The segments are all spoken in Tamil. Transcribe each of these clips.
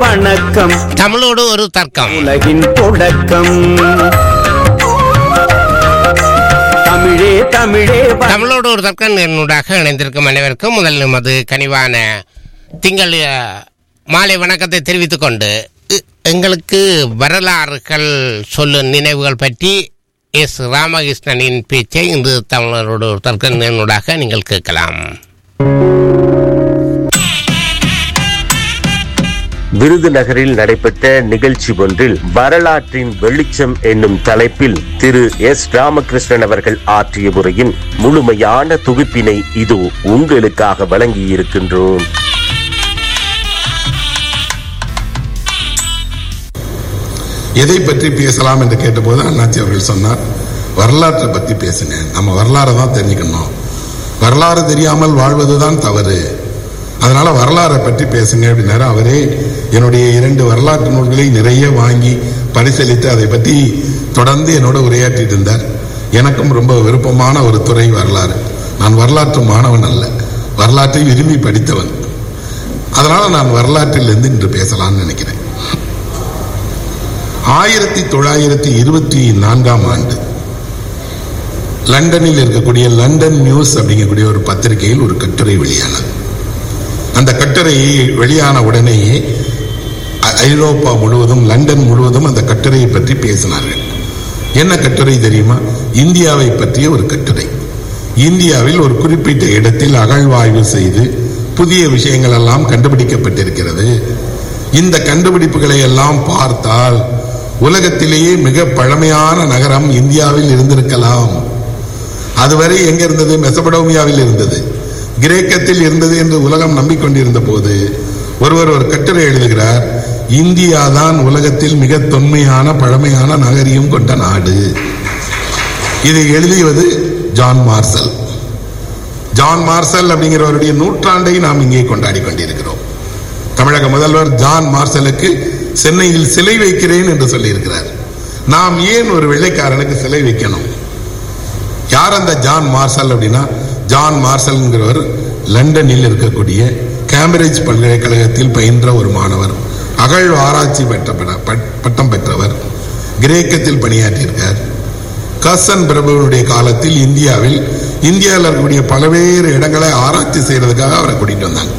வணக்கம் தமிழோடு ஒரு தர்க்கம் உலகின் தொடக்கம் தமிழே தமிழே வ- தமிழோடு ஒரு தர்க்கம் என்னுடாக இணைந்திருக்கும் அனைவருக்கும் முதல் நமது கனிவான திங்கள் அஹ், மாலை வணக்கத்தை தெரிவித்துக் கொண்டு எ- எங்களுக்கு வரலாறுகள் சொல்லும் நினைவுகள் பற்றி எஸ் ராமகிருஷ்ணனின் பேச்சை இன்று தமிழரோடு ஒரு தர்க்கம் என்னுடாக நீங்கள் கேட்கலாம் விருதுநகரில் நடைபெற்ற நிகழ்ச்சி ஒன்றில் வரலாற்றின் வெளிச்சம் என்னும் தலைப்பில் திரு எஸ் ராமகிருஷ்ணன் அவர்கள் ஆற்றிய உரையின் முழுமையான தொகுப்பினை இது உங்களுக்காக வழங்கியிருக்கின்றோம் எதை பற்றி பேசலாம் என்று கேட்டபோது அண்ணாச்சி அவர்கள் சொன்னார் வரலாற்றை பத்தி பேசுங்க நம்ம வரலாறை தான் தெரிஞ்சுக்கணும் வரலாறு தெரியாமல் வாழ்வதுதான் தவறு அதனால வரலாறை பற்றி பேசுங்க அப்படின்னாரு அவரே என்னுடைய இரண்டு வரலாற்று நூல்களை நிறைய வாங்கி பரிசீலித்து அதை பற்றி தொடர்ந்து என்னோட உரையாற்றிட்டு இருந்தார் எனக்கும் ரொம்ப விருப்பமான ஒரு துறை வரலாறு நான் வரலாற்று மாணவன் அல்ல வரலாற்றை விரும்பி படித்தவன் அதனால நான் வரலாற்றிலிருந்து இன்று பேசலாம்னு நினைக்கிறேன் ஆயிரத்தி தொள்ளாயிரத்தி இருபத்தி நான்காம் ஆண்டு லண்டனில் இருக்கக்கூடிய லண்டன் நியூஸ் அப்படிங்கக்கூடிய ஒரு பத்திரிகையில் ஒரு கட்டுரை வெளியானது அந்த கட்டுரை வெளியான உடனேயே ஐ- ஐரோப்பா முழுவதும் லண்டன் முழுவதும் அந்த கட்டுரையை பற்றி பேசினார்கள் என்ன கட்டுரை தெரியுமா இந்தியாவை பற்றிய ஒரு கட்டுரை இந்தியாவில் ஒரு குறிப்பிட்ட இடத்தில் அகழ்வாய்வு செய்து புதிய விஷயங்கள் எல்லாம் கண்டுபிடிக்கப்பட்டிருக்கிறது இந்த கண்டுபிடிப்புகளை எல்லாம் பார்த்தால் உலகத்திலேயே மிக பழமையான நகரம் இந்தியாவில் இருந்திருக்கலாம் அதுவரை எங்க இருந்தது மெசபடோமியாவில் இருந்தது கிரேக்கத்தில் இருந்தது என்று உலகம் நம்பிக்கொண்டிருந்த போது ஒருவர் ஒரு கட்டுரை எழுதுகிறார் இந்தியா தான் உலகத்தில் மிக தொன்மையான பழமையான நகரியம் கொண்ட நாடு இதை எழுதியது ஜான் மார்சல் ஜான் மார்சல் அப்படிங்கிறவருடைய நூற்றாண்டை நாம் இங்கே கொண்டாடி கொண்டிருக்கிறோம் தமிழக முதல்வர் ஜான் மார்சலுக்கு சென்னையில் சிலை வைக்கிறேன் என்று சொல்லியிருக்கிறார் நாம் ஏன் ஒரு வெள்ளைக்காரனுக்கு சிலை வைக்கணும் யார் அந்த ஜான் மார்சல் அப்படின்னா ஜான் மார்சல்ங்கிறவர் லண்டனில் இருக்கக்கூடிய கேம்பிரிட்ஜ் பல்கலைக்கழகத்தில் பயின்ற ஒரு மாணவர் அகழ் ஆராய்ச்சி பெற்ற பட- பட்- பட்டம் பெற்றவர் கிரேக்கத்தில் பணியாற்றியிருக்கார் கசன் பிரபுவனுடைய காலத்தில் இந்தியாவில் இந்தியாவில் இருக்கக்கூடிய பல்வேறு இடங்களை ஆராய்ச்சி செய்யறதுக்காக அவரை கூட்டிட்டு வந்தாங்க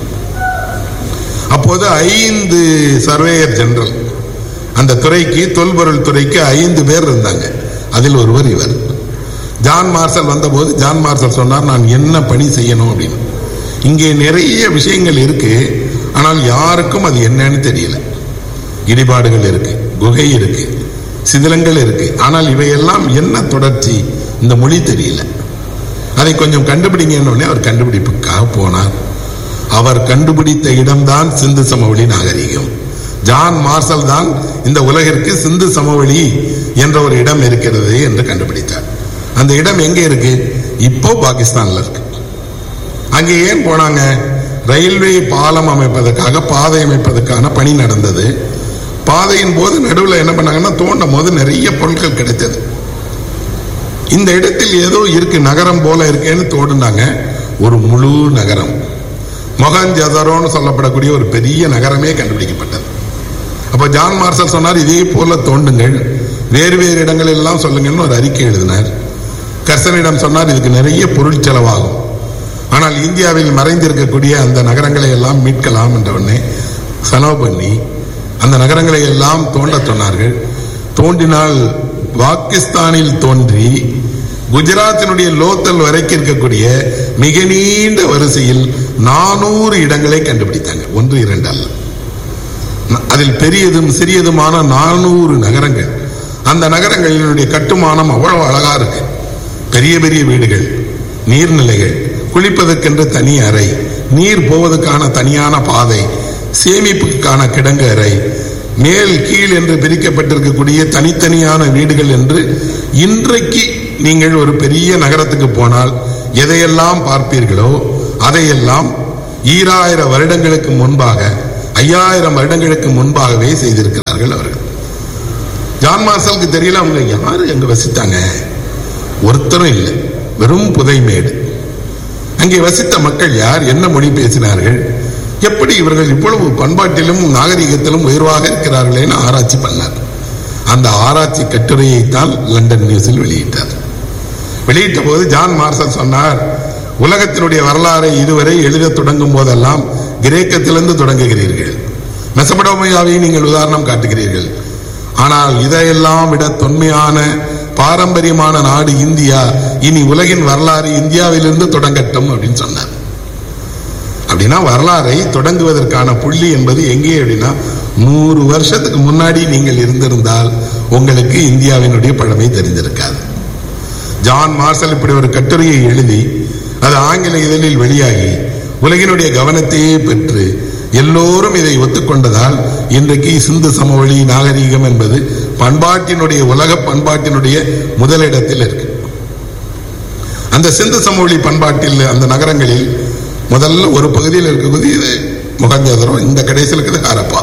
அப்போது ஐந்து சர்வேயர் ஜெனரல் அந்த துறைக்கு தொல்பொருள் துறைக்கு ஐந்து பேர் இருந்தாங்க அதில் ஒருவர் இவர் ஜான் மார்சல் வந்தபோது ஜான் மார்சல் சொன்னார் நான் என்ன பணி செய்யணும் அப்படின்னு இங்கே நிறைய விஷயங்கள் இருக்கு ஆனால் யாருக்கும் அது என்னன்னு தெரியல இடிபாடுகள் இருக்கு குகை இருக்கு சிதிலங்கள் இருக்கு ஆனால் இவையெல்லாம் என்ன தொடர்ச்சி இந்த மொழி தெரியல அதை கொஞ்சம் கண்டுபிடிங்கன்னு உடனே அவர் கண்டுபிடிப்புக்காக போனார் அவர் கண்டுபிடித்த இடம்தான் சிந்து சமவெளி நாகரிகம் ஜான் மார்சல் தான் இந்த உலகிற்கு சிந்து சமவெளி என்ற ஒரு இடம் இருக்கிறது என்று கண்டுபிடித்தார் அந்த இடம் எங்க இருக்கு இப்போ பாகிஸ்தான்ல இருக்கு அங்கே ஏன் போனாங்க ரயில்வே பாலம் அமைப்பதற்காக பாதை அமைப்பதற்கான பணி நடந்தது பாதையின் போது நடுவில் என்ன பண்ணாங்கன்னா தோண்டும் போது நிறைய பொருட்கள் கிடைத்தது இந்த இடத்தில் ஏதோ இருக்கு நகரம் போல இருக்கேன்னு தோடுனாங்க ஒரு முழு நகரம் மொகஞ்சதரோன்னு சொல்லப்படக்கூடிய ஒரு பெரிய நகரமே கண்டுபிடிக்கப்பட்டது அப்ப ஜான் மார்சல் சொன்னார் இதே போல தோண்டுங்கள் வேறு வேறு இடங்கள் எல்லாம் சொல்லுங்கன்னு ஒரு அறிக்கை எழுதினார் கர்சனிடம் சொன்னார் இதுக்கு நிறைய பொருள் செலவாகும் ஆனால் இந்தியாவில் மறைந்திருக்கக்கூடிய அந்த நகரங்களை எல்லாம் மீட்கலாம் என்ற உடனே செலவு பண்ணி அந்த நகரங்களை எல்லாம் தோண்ட சொன்னார்கள் தோண்டினால் பாகிஸ்தானில் தோன்றி குஜராத்தினுடைய லோத்தல் வரைக்கும் இருக்கக்கூடிய மிக நீண்ட வரிசையில் நானூறு இடங்களை கண்டுபிடித்தாங்க ஒன்று இரண்டு அல்ல அதில் பெரியதும் சிறியதுமான நானூறு நகரங்கள் அந்த நகரங்களினுடைய கட்டுமானம் அவ்வளவு அழகா இருக்கு பெரிய பெரிய வீடுகள் நீர்நிலைகள் குளிப்பதற்கென்று தனி அறை நீர் போவதற்கான தனியான பாதை சேமிப்புக்கான கிடங்கு அறை மேல் கீழ் என்று பிரிக்கப்பட்டிருக்கக்கூடிய தனித்தனியான வீடுகள் என்று இன்றைக்கு நீங்கள் ஒரு பெரிய நகரத்துக்கு போனால் எதையெல்லாம் பார்ப்பீர்களோ அதையெல்லாம் ஈராயிரம் வருடங்களுக்கு முன்பாக ஐயாயிரம் வருடங்களுக்கு முன்பாகவே செய்திருக்கிறார்கள் அவர்கள் ஜான் மார்சலுக்கு தெரியல அவங்க யாரு அங்க வசித்தாங்க ஒருத்தரும் இல்லை வெறும் புதைமேடு அங்கே வசித்த மக்கள் யார் என்ன மொழி பேசினார்கள் எப்படி இவர்கள் இவ்வளவு பண்பாட்டிலும் நாகரிகத்திலும் உயர்வாக இருக்கிறார்களேன்னு ஆராய்ச்சி பண்ணார் அந்த ஆராய்ச்சி கட்டுரையைத்தான் லண்டன் நியூஸில் வெளியிட்டார் வெளியிட்ட போது ஜான் மார்சல் சொன்னார் உலகத்தினுடைய வரலாறை இதுவரை எழுத தொடங்கும் போதெல்லாம் கிரேக்கத்திலிருந்து தொடங்குகிறீர்கள் மெசபடோமியாவை நீங்கள் உதாரணம் காட்டுகிறீர்கள் ஆனால் இதையெல்லாம் விட தொன்மையான பாரம்பரியமான நாடு இந்தியா இனி உலகின் வரலாறு இந்தியாவிலிருந்து தொடங்கட்டும் அப்படின்னு சொன்னார் அப்படின்னா வரலாறை தொடங்குவதற்கான புள்ளி என்பது எங்கே அப்படின்னா நூறு வருஷத்துக்கு முன்னாடி நீங்கள் இருந்திருந்தால் உங்களுக்கு இந்தியாவினுடைய பழமை தெரிந்திருக்காது ஜான் மார்சல் இப்படி ஒரு கட்டுரையை எழுதி அது ஆங்கில இதழில் வெளியாகி உலகினுடைய கவனத்தையே பெற்று எல்லோரும் இதை ஒத்துக்கொண்டதால் இன்றைக்கு சிந்து சமவெளி நாகரீகம் என்பது பண்பாட்டினுடைய உலக பண்பாட்டினுடைய முதலிடத்தில் இருக்கு அந்த சிந்து சமவெளி பண்பாட்டில் அந்த நகரங்களில் முதல்ல ஒரு பகுதியில் இருக்கக்கூடிய இது முகஞ்சதரம் இந்த கடைசியில் இருக்குது ஹரப்பா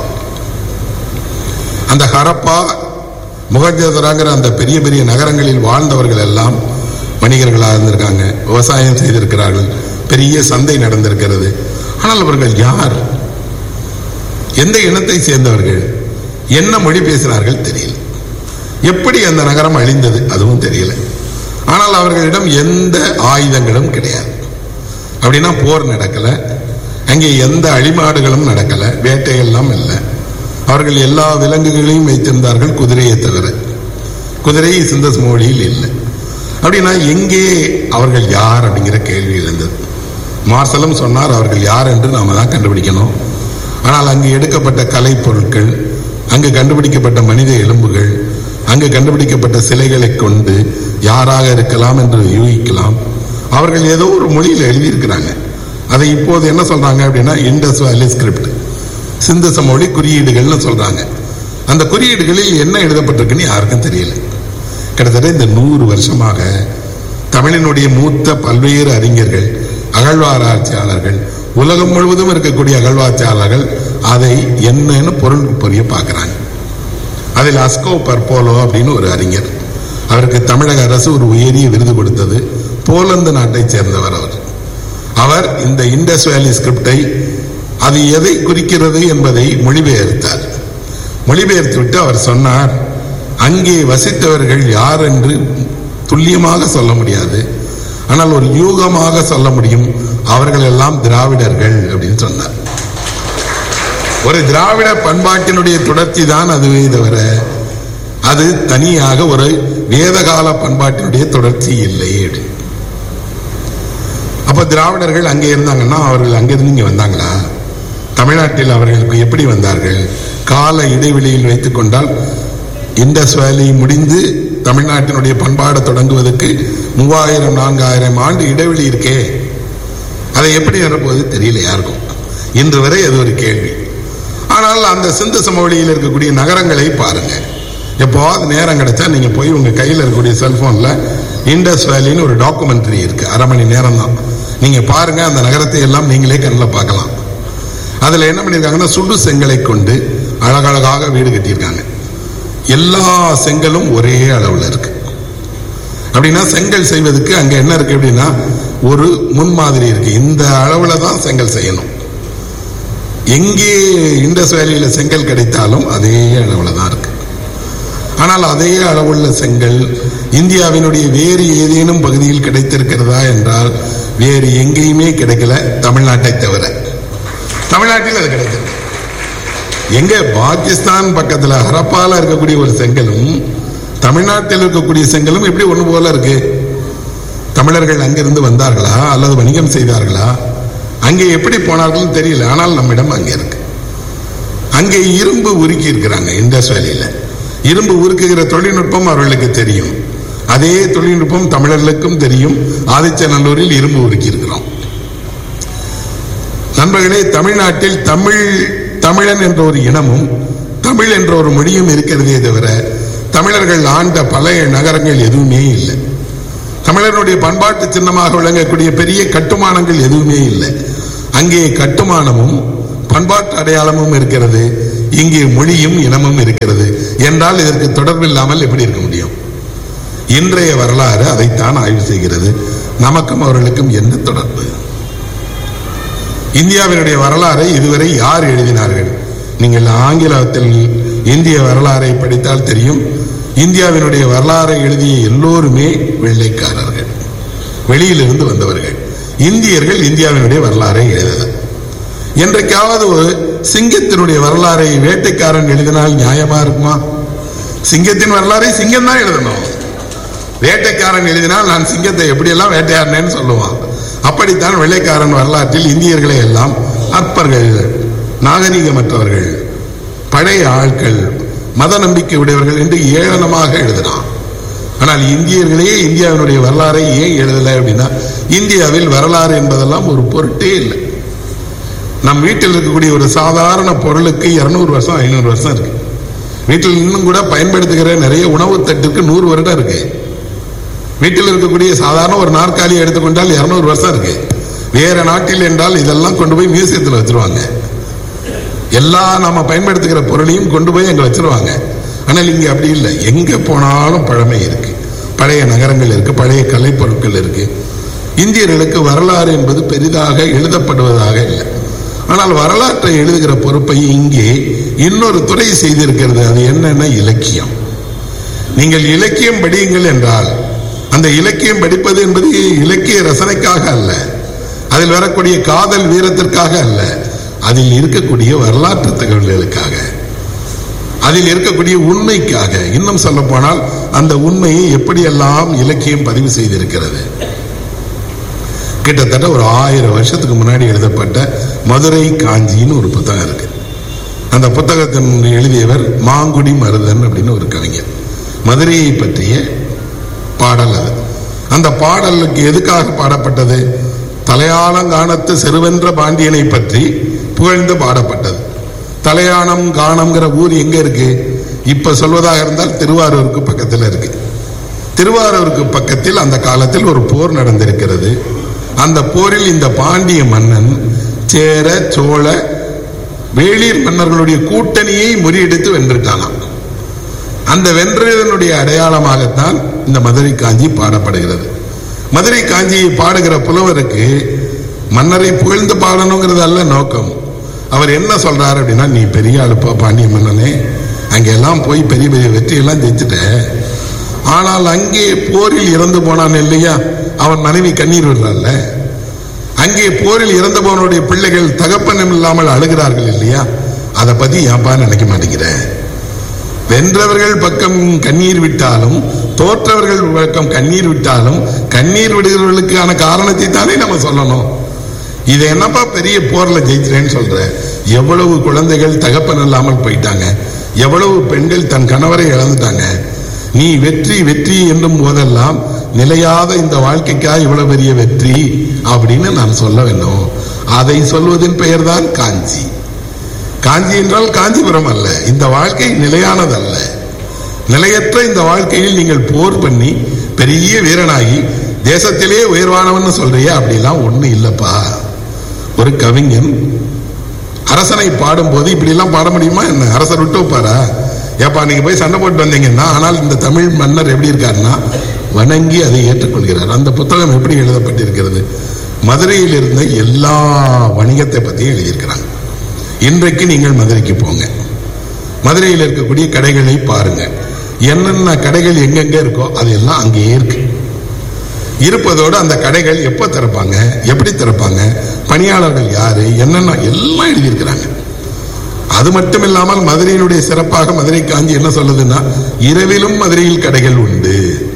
அந்த ஹரப்பா முகஞ்சதராங்கிற அந்த பெரிய பெரிய நகரங்களில் வாழ்ந்தவர்கள் எல்லாம் வணிகர்களாக இருந்திருக்காங்க விவசாயம் செய்திருக்கிறார்கள் பெரிய சந்தை நடந்திருக்கிறது ஆனால் அவர்கள் யார் எந்த இனத்தை சேர்ந்தவர்கள் என்ன மொழி பேசினார்கள் தெரியல எப்படி அந்த நகரம் அழிந்தது அதுவும் தெரியல ஆனால் அவர்களிடம் எந்த ஆயுதங்களும் கிடையாது அப்படின்னா போர் நடக்கல அங்கே எந்த அழிமாடுகளும் நடக்கல வேட்டையெல்லாம் இல்லை அவர்கள் எல்லா விலங்குகளையும் வைத்திருந்தார்கள் குதிரையை தவிர குதிரை சிந்த மொழியில் இல்லை அப்படின்னா எங்கே அவர்கள் யார் அப்படிங்கிற கேள்வி எழுந்தது மார்சலும் சொன்னார் அவர்கள் யார் என்று நாம தான் கண்டுபிடிக்கணும் ஆனால் அங்கு எடுக்கப்பட்ட கலை பொருட்கள் அங்கு கண்டுபிடிக்கப்பட்ட மனித எலும்புகள் அங்கு கண்டுபிடிக்கப்பட்ட சிலைகளை கொண்டு யாராக இருக்கலாம் என்று யூகிக்கலாம் அவர்கள் ஏதோ ஒரு மொழியில் எழுதியிருக்கிறாங்க அதை இப்போது என்ன சொல்றாங்க அப்படின்னா இண்டஸ் வேலி ஸ்கிரிப்ட் சிந்து சமொழி குறியீடுகள்னு சொல்றாங்க அந்த குறியீடுகளில் என்ன எழுதப்பட்டிருக்குன்னு யாருக்கும் தெரியல கிட்டத்தட்ட இந்த நூறு வருஷமாக தமிழினுடைய மூத்த பல்வேறு அறிஞர்கள் அகழ்வாராய்ச்சியாளர்கள் உலகம் முழுவதும் இருக்கக்கூடிய அகழ்வாய்ச்சியாளர்கள் அதை என்னன்னு பொருள் புரிய பார்க்கறாங்க அதில் அஸ்கோ பர்போலோ அப்படின்னு ஒரு அறிஞர் அவருக்கு தமிழக அரசு ஒரு உயரிய விருது கொடுத்தது போலந்து நாட்டைச் சேர்ந்தவர் அவர் அவர் இந்த இண்டஸ் வேலி ஸ்கிரிப்டை அது எதை குறிக்கிறது என்பதை மொழிபெயர்த்தார் மொழிபெயர்த்து விட்டு அவர் சொன்னார் அங்கே வசித்தவர்கள் யார் என்று துல்லியமாக சொல்ல முடியாது ஆனால் ஒரு யூகமாக சொல்ல முடியும் அவர்கள் எல்லாம் திராவிடர்கள் அப்படின்னு சொன்னார் ஒரு திராவிட பண்பாட்டினுடைய தொடர்ச்சி தான் அதுவே தவிர அது தனியாக ஒரு வேதகால பண்பாட்டினுடைய தொடர்ச்சி இல்லை அப்படின்னு. அப்ப திராவிடர்கள் அங்கே இருந்தாங்கன்னா அவர்கள் அங்கிருந்து இங்க வந்தாங்களா தமிழ்நாட்டில் அவர்களுக்கு எப்படி வந்தார்கள் கால இடைவெளியில் வைத்துக் கொண்டால் இண்டஸ் வேலி முடிந்து தமிழ்நாட்டினுடைய பண்பாடு தொடங்குவதற்கு மூவாயிரம் நான்காயிரம் ஆண்டு இடைவெளி இருக்கே அதை எப்படி நிரப்புவது தெரியல யாருக்கும் இன்று வரை அது ஒரு கேள்வி ஆனால் அந்த சிந்து சமவெளியில் இருக்கக்கூடிய நகரங்களை பாருங்க எப்போது நேரம் கிடைச்சா நீங்க போய் உங்க கையில் இருக்கக்கூடிய செல்போன்ல இண்டஸ் வேலின்னு ஒரு டாக்குமெண்ட்ரி இருக்கு அரை மணி நேரம் தான் நீங்க பாருங்க அந்த நகரத்தை எல்லாம் நீங்களே கண்ணில் பார்க்கலாம் அதுல என்ன பண்ணிருக்காங்கன்னா சுடு செங்கலை கொண்டு அழகழகாக வீடு கட்டியிருக்காங்க எல்லா செங்கலும் ஒரே அளவுல இருக்கு அப்படின்னா செங்கல் செய்வதற்கு அங்க என்ன இருக்கு அப்படின்னா ஒரு முன்மாதிரி இருக்கு இந்த அளவுல தான் செங்கல் செய்யணும் எங்கே இண்டஸ் வேலியில செங்கல் கிடைத்தாலும் அதே அளவுல தான் இருக்கு ஆனால் அதே அளவுள்ள செங்கல் இந்தியாவினுடைய வேறு ஏதேனும் பகுதியில் கிடைத்திருக்கிறதா என்றால் வேறு எங்கேயுமே கிடைக்கல தமிழ்நாட்டை தவிர தமிழ்நாட்டில் அது கிடைக்கிறது எங்க பாகிஸ்தான் பக்கத்துல ஹரப்பால இருக்கக்கூடிய ஒரு செங்கலும் தமிழ்நாட்டில் இருக்கக்கூடிய செங்கலும் எப்படி ஒண்ணு போல இருக்கு தமிழர்கள் அங்கிருந்து வந்தார்களா அல்லது வணிகம் செய்தார்களா அங்கே எப்படி போனார்கள் தெரியல ஆனால் நம்மிடம் அங்கே இருக்கு அங்கே இரும்பு உருக்கி இருக்கிறாங்க இண்டஸ் வேலியில இரும்பு உருக்குகிற தொழில்நுட்பம் அவர்களுக்கு தெரியும் அதே தொழில்நுட்பம் தமிழர்களுக்கும் தெரியும் ஆதிச்சநல்லூரில் இரும்பு உருக்கி இருக்கிறோம் நண்பர்களே தமிழ்நாட்டில் தமிழ் தமிழன் என்ற ஒரு இனமும் தமிழ் என்ற ஒரு மொழியும் இருக்கிறதே தவிர தமிழர்கள் ஆண்ட பழைய நகரங்கள் எதுவுமே இல்லை தமிழர்களுடைய பண்பாட்டு சின்னமாக விளங்கக்கூடிய பெரிய கட்டுமானங்கள் எதுவுமே இல்லை அங்கே கட்டுமானமும் பண்பாட்டு அடையாளமும் இருக்கிறது இங்கே மொழியும் இனமும் இருக்கிறது என்றால் இதற்கு தொடர்பில்லாமல் எப்படி இருக்க முடியும் இன்றைய வரலாறு அதைத்தான் ஆய்வு செய்கிறது நமக்கும் அவர்களுக்கும் என்ன தொடர்பு இந்தியாவினுடைய வரலாறை இதுவரை யார் எழுதினார்கள் நீங்கள் ஆங்கிலத்தில் இந்திய வரலாறை படித்தால் தெரியும் இந்தியாவினுடைய வரலாறை எழுதிய எல்லோருமே வெள்ளைக்காரர்கள் வெளியிலிருந்து வந்தவர்கள் இந்தியர்கள் இந்தியாவினுடைய வரலாறை எழுதல என்றைக்காவது ஒரு சிங்கத்தினுடைய வரலாறை வேட்டைக்காரன் எழுதினால் நியாயமா இருக்குமா சிங்கத்தின் வரலாறை சிங்கம் தான் எழுதணும் வேட்டைக்காரன் எழுதினால் நான் சிங்கத்தை எப்படியெல்லாம் வேட்டையாடினேன்னு சொல்லுவான் அப்படித்தான் வெள்ளைக்காரன் வரலாற்றில் இந்தியர்களை எல்லாம் அற்பர்கள் நாகரீகமற்றவர்கள் பழைய ஆட்கள் மத நம்பிக்கை உடையவர்கள் என்று ஏளனமாக எழுதினான் ஆனால் இந்தியர்களே இந்தியாவினுடைய வரலாறை ஏன் எழுதலை அப்படின்னா இந்தியாவில் வரலாறு என்பதெல்லாம் ஒரு பொருட்டே இல்லை நம் வீட்டில் இருக்கக்கூடிய ஒரு சாதாரண பொருளுக்கு இருநூறு வருஷம் ஐநூறு வருஷம் இருக்கு வீட்டில் இன்னும் கூட பயன்படுத்துகிற நிறைய உணவு தட்டுக்கு நூறு வருடம் இருக்கு வீட்டில் இருக்கக்கூடிய சாதாரண ஒரு நாற்காலியை எடுத்துக்கொண்டால் இருநூறு வருஷம் இருக்கு வேற நாட்டில் என்றால் இதெல்லாம் கொண்டு போய் மியூசியத்தில் வச்சிருவாங்க எல்லா நாம பயன்படுத்துகிற பொருளையும் கொண்டு போய் அங்க வச்சிருவாங்க ஆனால் இங்க அப்படி இல்லை எங்க போனாலும் பழமை இருக்கு பழைய நகரங்கள் இருக்கு பழைய கலைப்பொருட்கள் இருக்கு இந்தியர்களுக்கு வரலாறு என்பது பெரிதாக எழுதப்படுவதாக இல்லை ஆனால் வரலாற்றை எழுதுகிற பொறுப்பை இங்கே இன்னொரு துறை செய்திருக்கிறது அது என்னென்ன இலக்கியம் நீங்கள் இலக்கியம் படியுங்கள் என்றால் அந்த இலக்கியம் படிப்பது என்பது இலக்கிய ரசனைக்காக அல்ல அதில் வரக்கூடிய காதல் வீரத்திற்காக அல்ல அதில் இருக்கக்கூடிய வரலாற்று தகவல்களுக்காக அதில் இருக்கக்கூடிய உண்மைக்காக இன்னும் சொல்ல போனால் அந்த உண்மையை எப்படியெல்லாம் இலக்கியம் பதிவு செய்திருக்கிறது கிட்டத்தட்ட ஒரு ஆயிரம் வருஷத்துக்கு முன்னாடி எழுதப்பட்ட மதுரை காஞ்சின்னு ஒரு புத்தகம் இருக்கு அந்த புத்தகத்தின் எழுதியவர் மாங்குடி மருதன் அப்படின்னு ஒரு கவிஞர் மதுரையை பற்றிய பாடல் அது அந்த பாடலுக்கு எதுக்காக பாடப்பட்டது தலையாளங்கானத்து செருவென்ற பாண்டியனை பற்றி புகழ்ந்து பாடப்பட்டது தலையானம் காணம்ங்கிற ஊர் எங்க இருக்கு இப்ப சொல்வதாக இருந்தால் திருவாரூருக்கு பக்கத்தில் இருக்கு திருவாரூருக்கு பக்கத்தில் அந்த காலத்தில் ஒரு போர் நடந்திருக்கிறது அந்த போரில் இந்த பாண்டிய மன்னன் சேர சோழ வேளிர் மன்னர்களுடைய கூட்டணியை முறியடித்து வென்றுட்டானாம் அந்த வென்றதனுடைய அடையாளமாகத்தான் இந்த மதுரை காஞ்சி பாடப்படுகிறது மதுரை காஞ்சியை பாடுகிற புலவருக்கு மன்னரை புகழ்ந்து பாடணுங்கிறது அல்ல நோக்கம் அவர் என்ன சொல்றாரு அப்படின்னா நீ பெரிய ஆளுப்பா பாண்டிய மன்னனே அங்கெல்லாம் போய் பெரிய பெரிய வெற்றியெல்லாம் ஜெயிச்சுட்ட ஆனால் அங்கே போரில் இறந்து போனான் இல்லையா அவன் மனைவி கண்ணீர் விடுறான்ல அங்கே போரில் இறந்து போனவருடைய பிள்ளைகள் தகப்பனம் இல்லாமல் அழுகிறார்கள் இல்லையா அதை பத்தி ஏன்பா நினைக்க மாட்டேங்கிறேன் வென்றவர்கள் பக்கம் கண்ணீர் விட்டாலும் தோற்றவர்கள் பக்கம் கண்ணீர் விட்டாலும் கண்ணீர் விடுகிறவர்களுக்கான காரணத்தை தானே நம்ம சொல்லணும் இதை என்னப்பா பெரிய போர்ல ஜெயிக்கிறேன்னு சொல்ற எவ்வளவு குழந்தைகள் தகப்பன் இல்லாமல் போயிட்டாங்க எவ்வளவு பெண்கள் தன் கணவரை இழந்துட்டாங்க நீ வெற்றி வெற்றி என்னும் போதெல்லாம் நிலையாத இந்த வாழ்க்கைக்கா இவ்வளவு பெரிய வெற்றி அப்படின்னு நான் சொல்ல வேண்டும் அதை சொல்வதின் பெயர்தான் காஞ்சி காஞ்சி என்றால் காஞ்சிபுரம் அல்ல இந்த வாழ்க்கை நிலையானதல்ல நிலையற்ற இந்த வாழ்க்கையில் நீங்கள் போர் பண்ணி பெரிய வீரனாகி தேசத்திலே உயர்வானவன் சொல்றியே அப்படிலாம் ஒண்ணு இல்லப்பா ஒரு கவிஞன் அரசனை பாடும்போது இப்படி எல்லாம் பாட முடியுமா என்ன அரசர் விட்டு வைப்பாரா ஏப்பா நீங்க போய் சண்டை போட்டு வந்தீங்கன்னா ஆனால் இந்த தமிழ் மன்னர் எப்படி இருக்காருன்னா வணங்கி அதை ஏற்றுக்கொள்கிறார் அந்த புத்தகம் எப்படி எழுதப்பட்டிருக்கிறது மதுரையில் இருந்த எல்லா வணிகத்தை பற்றியும் எழுதியிருக்கிறாங்க இன்றைக்கு நீங்கள் மதுரைக்கு போங்க மதுரையில் இருக்கக்கூடிய கடைகளை பாருங்க என்னென்ன கடைகள் எங்கெங்க இருக்கோ அதெல்லாம் அங்கேயே இருக்கு இருப்பதோடு அந்த கடைகள் எப்போ திறப்பாங்க எப்படி திறப்பாங்க பணியாளர்கள் யாரு என்னென்ன எல்லாம் எழுதியிருக்கிறாங்க அது மட்டும் இல்லாமல் மதுரையினுடைய சிறப்பாக மதுரை காஞ்சி என்ன சொல்லுதுன்னா இரவிலும் மதுரையில் கடைகள் உண்டு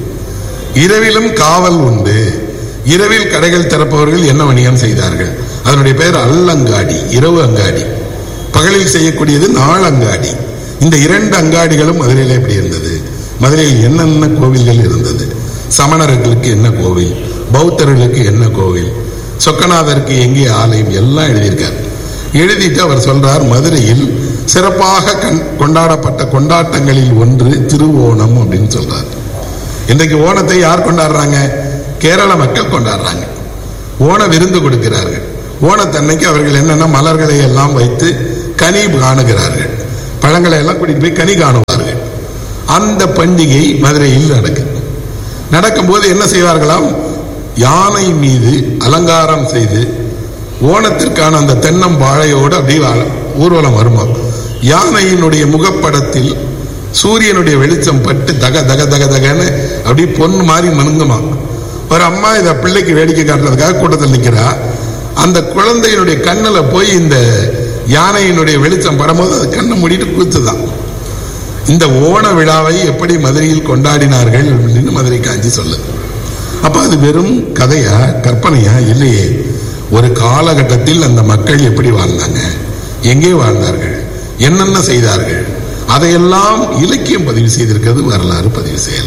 இரவிலும் காவல் உண்டு இரவில் கடைகள் திறப்பவர்கள் என்ன வணிகம் செய்தார்கள் அதனுடைய பெயர் அல்லங்காடி இரவு அங்காடி பகலில் செய்யக்கூடியது நாள் அங்காடி இந்த இரண்டு அங்காடிகளும் மதுரையில் எப்படி இருந்தது மதுரையில் என்னென்ன கோவில்கள் இருந்தது சமணர்களுக்கு என்ன கோவில் பௌத்தர்களுக்கு என்ன கோவில் சொக்கநாதருக்கு எங்கே ஆலயம் எல்லாம் எழுதியிருக்கார் எழுதிட்டு அவர் சொல்றார் மதுரையில் சிறப்பாக கண் கொண்டாடப்பட்ட கொண்டாட்டங்களில் ஒன்று திருவோணம் அப்படின்னு சொல்றார் இன்றைக்கு ஓணத்தை யார் கொண்டாடுறாங்க கேரள மக்கள் கொண்டாடுறாங்க ஓண விருந்து கொடுக்கிறார்கள் ஓணத்தன்னைக்கு அவர்கள் என்னென்ன மலர்களை எல்லாம் வைத்து கனி காணுகிறார்கள் பழங்களை எல்லாம் கூட்டிட்டு போய் கனி காணுவார்கள் அந்த பண்டிகை மதுரையில் நடக்குது நடக்கும்போது என்ன செய்வார்களாம் யானை மீது அலங்காரம் செய்து ஓணத்திற்கான அந்த தென்னம்பாழையோடு அப்படியே வா- ஊர்வலம் வருமா யானையினுடைய முகப்படத்தில் சூரியனுடைய வெளிச்சம் பட்டு தக தக தக தகன்னு அப்படியே பொண்ணு மாதிரி மனுங்குமா ஒரு அம்மா இத பிள்ளைக்கு வேடிக்கை காட்டுறதுக்காக கூட்டத்தில் நிக்கிறா அந்த குழந்தையினுடைய கண்ணுல போய் இந்த யானையினுடைய வெளிச்சம் படும்போது அது கண்ணை மூடிட்டு கூத்துதான் இந்த ஓண விழாவை எப்படி மதுரையில் கொண்டாடினார்கள் அப்படின்னு மதுரை காஞ்சி சொல்லுது அப்ப அது வெறும் கதையா கற்பனையா இல்லையே ஒரு காலகட்டத்தில் அந்த மக்கள் எப்படி வாழ்ந்தாங்க எங்கே வாழ்ந்தார்கள் என்னென்ன செய்தார்கள் அதையெல்லாம் இலக்கியம் பதிவு செய்திருக்கிறது வரலாறு பதிவு செய்யல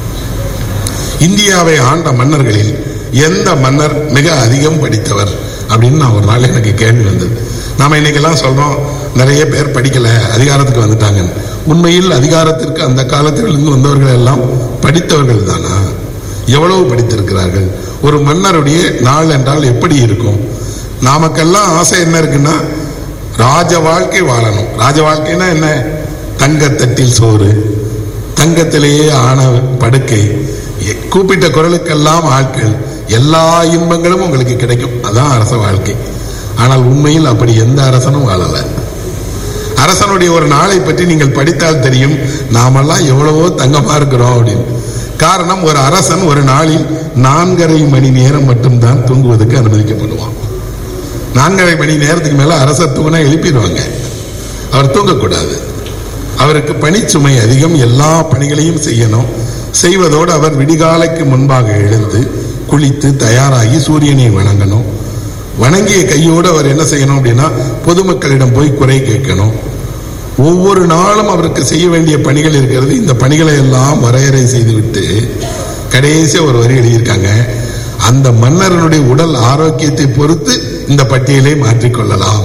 இந்தியாவை ஆண்ட மன்னர்களில் எந்த மன்னர் மிக அதிகம் படித்தவர் அப்படின்னு நான் ஒரு நாள் எனக்கு கேள்வி வந்தது நாம இன்னைக்கெல்லாம் சொல்றோம் நிறைய பேர் படிக்கல அதிகாரத்துக்கு வந்துட்டாங்க உண்மையில் அதிகாரத்திற்கு அந்த காலத்தில் இருந்து வந்தவர்கள் எல்லாம் படித்தவர்கள் தானா எவ்வளவு படித்திருக்கிறார்கள் ஒரு மன்னருடைய நாள் என்றால் எப்படி இருக்கும் நாமக்கெல்லாம் ஆசை என்ன இருக்குன்னா ராஜ வாழ்க்கை வாழணும் ராஜ வாழ்க்கைன்னா என்ன தங்கத்தட்டில் சோறு தங்கத்திலேயே ஆன படுக்கை எ- கூப்பிட்ட குரலுக்கெல்லாம் ஆட்கள் எல்லா இன்பங்களும் உங்களுக்கு கிடைக்கும் அதான் அரச வாழ்க்கை ஆனால் உண்மையில் அப்படி எந்த அரசனும் வாழல அரசனுடைய ஒரு நாளை பற்றி நீங்கள் படித்தால் தெரியும் நாமெல்லாம் எவ்வளவோ தங்கமா இருக்கிறோம் அப்படின்னு காரணம் ஒரு அரசன் ஒரு நாளில் நான்கரை மணி நேரம் மட்டும்தான் தூங்குவதற்கு அனுமதிக்கப்படுவான் நான்கரை மணி நேரத்துக்கு மேல அரசர் தூங்கினா எழுப்பிடுவாங்க அவர் தூங்கக்கூடாது அவருக்கு பணிச்சுமை அதிகம் எல்லா பணிகளையும் செய்யணும் செய்வதோடு அவர் விடிகாலைக்கு முன்பாக எழுந்து குளித்து தயாராகி சூரியனை வணங்கணும் வணங்கிய கையோடு அவர் என்ன செய்யணும் அப்படின்னா பொதுமக்களிடம் போய் குறை கேட்கணும் ஒவ்வொரு நாளும் அவருக்கு செய்ய வேண்டிய பணிகள் இருக்கிறது இந்த பணிகளை எல்லாம் வரையறை செய்துவிட்டு கடைசியா ஒரு வரி எழுதியிருக்காங்க அந்த மன்னரனுடைய உடல் ஆரோக்கியத்தை பொறுத்து இந்த பட்டியலை மாற்றிக்கொள்ளலாம்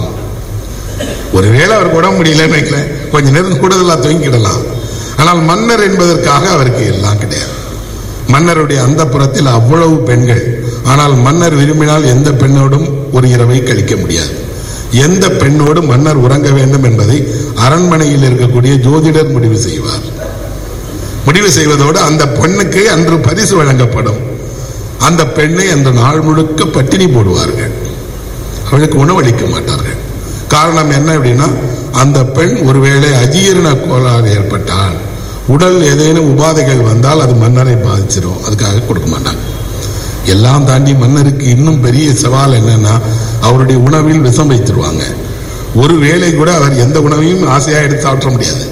ஒருவேளை அவருக்கு உடம்பு முடியலன்னு வைக்கல கொஞ்ச நேரம் கூடுதலா தூங்கிக்கிடலாம் ஆனால் மன்னர் என்பதற்காக அவருக்கு எல்லாம் கிடையாது மன்னருடைய அந்த புறத்தில் அவ்வளவு பெண்கள் ஆனால் மன்னர் விரும்பினால் எந்த பெண்ணோடும் ஒரு இரவை கழிக்க முடியாது எந்த பெண்ணோடு மன்னர் உறங்க வேண்டும் என்பதை அரண்மனையில் இருக்கக்கூடிய ஜோதிடர் முடிவு செய்வார் முடிவு செய்வதோடு அந்த பெண்ணுக்கு அன்று பரிசு வழங்கப்படும் அந்த பெண்ணை அந்த நாள் முழுக்க பட்டினி போடுவார்கள் அவளுக்கு உணவளிக்க மாட்டார்கள் காரணம் என்ன அப்படின்னா அந்த பெண் ஒருவேளை அஜீரண கோளாறு ஏற்பட்டால் உடல் ஏதேனும் உபாதைகள் வந்தால் அது மன்னரை பாதிச்சிடும் அதுக்காக கொடுக்க மாட்டாங்க எல்லாம் தாண்டி மன்னருக்கு இன்னும் பெரிய சவால் என்னன்னா அவருடைய உணவில் விஷம் வைத்திருவாங்க ஒரு வேளை கூட அவர் எந்த உணவையும் ஆசையா எடுத்து சாப்பிட முடியாது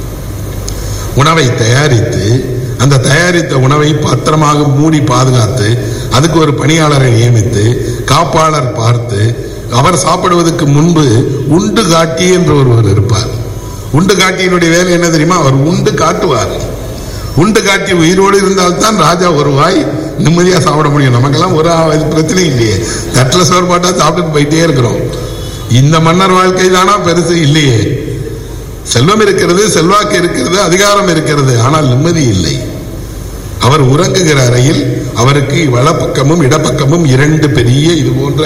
உணவை தயாரித்து அந்த தயாரித்த உணவை பத்திரமாக மூடி பாதுகாத்து அதுக்கு ஒரு பணியாளரை நியமித்து காப்பாளர் பார்த்து அவர் சாப்பிடுவதற்கு முன்பு உண்டு காட்டி என்று ஒருவர் இருப்பார் உண்டு காட்டியினுடைய வேலை என்ன தெரியுமா அவர் உண்டு காட்டுவார் உண்டு காட்டி உயிரோடு இருந்தால்தான் ராஜா ஒரு வாய் நிம்மதியா சாப்பிட முடியும் நமக்கெல்லாம் ஒரு ஆ- பிரச்சனை இல்லையே தட்டில் சோறு பாட்டா சாப்பிட்டுட்டு போயிட்டே இருக்கிறோம் இந்த மன்னர் வாழ்க்கை தானா பெருசு இல்லையே செல்வம் இருக்கிறது செல்வாக்கு இருக்கிறது அதிகாரம் இருக்கிறது ஆனால் நிம்மதி இல்லை அவர் உறங்குகிற அறையில் அவருக்கு வலப்பக்கமும் இடப்பக்கமும் இரண்டு பெரிய இது போன்ற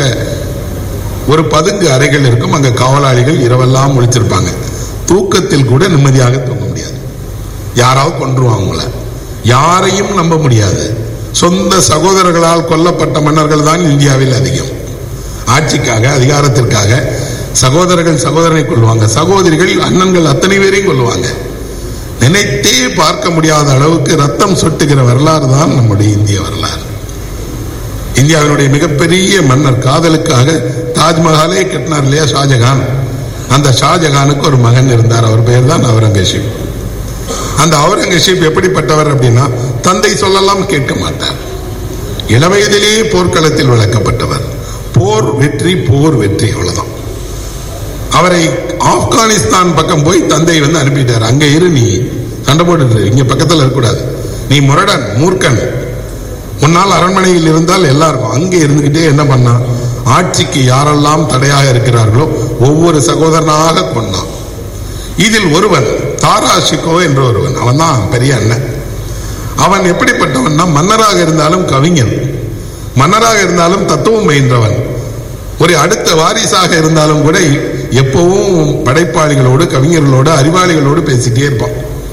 ஒரு பதுங்கு அறைகள் இருக்கும் அங்க காவலாளிகள் இரவெல்லாம் முழிச்சிருப்பாங்க தூக்கத்தில் கூட நிம்மதியாக தூங்க முடியாது யாராவது கொன்றுவாங்க உங்களை யாரையும் நம்ப முடியாது சொந்த சகோதரர்களால் கொல்லப்பட்ட மன்னர்கள் தான் இந்தியாவில் அதிகம் ஆட்சிக்காக அதிகாரத்திற்காக சகோதரர்கள் சகோதரனை கொள்வாங்க சகோதரிகள் அண்ணன்கள் அத்தனை பேரையும் கொள்வாங்க நினைத்தே பார்க்க முடியாத அளவுக்கு ரத்தம் சொட்டுகிற வரலாறு தான் நம்முடைய இந்திய வரலாறு இந்தியாவினுடைய மிகப்பெரிய மன்னர் காதலுக்காக தாஜ்மஹாலே கட்டினார் இல்லையா ஷாஜகான் அந்த ஷாஜகானுக்கு ஒரு மகன் இருந்தார் அவர் பெயர் தான் அவுரங்கசீப் அந்த அவுரங்கசீப் எப்படிப்பட்டவர் அப்படின்னா தந்தை சொல்லலாம் கேட்க மாட்டார் இளவயதிலேயே போர்க்களத்தில் வளர்க்கப்பட்டவர் போர் வெற்றி போர் வெற்றி அவ்வளவுதான் அவரை ஆப்கானிஸ்தான் பக்கம் போய் தந்தை வந்து அனுப்பிட்டார் அங்க இரு நீ சண்டை போட்டுட்டு இரு. இங்க பக்கத்துல இருக்கக்கூடாது நீ முரடன் மூர்க்கன் முன்னால் அரண்மனையில் இருந்தால் எல்லாருக்கும் அங்கே இருந்துகிட்டே என்ன பண்ணான் ஆட்சிக்கு யாரெல்லாம் தடையாக இருக்கிறார்களோ ஒவ்வொரு சகோதரனாக கொண்டான் இதில் ஒருவன் தாராஷிகோ என்ற ஒருவன் அவன் தான் பெரிய அண்ணன் அவன் எப்படிப்பட்டவன்னா மன்னராக இருந்தாலும் கவிஞன் மன்னராக இருந்தாலும் தத்துவம் பயின்றவன் ஒரு அடுத்த வாரிசாக இருந்தாலும் கூட எப்பவும் படைப்பாளிகளோடு கவிஞர்களோடு அறிவாளிகளோடு பேசிட்டே இருப்பான்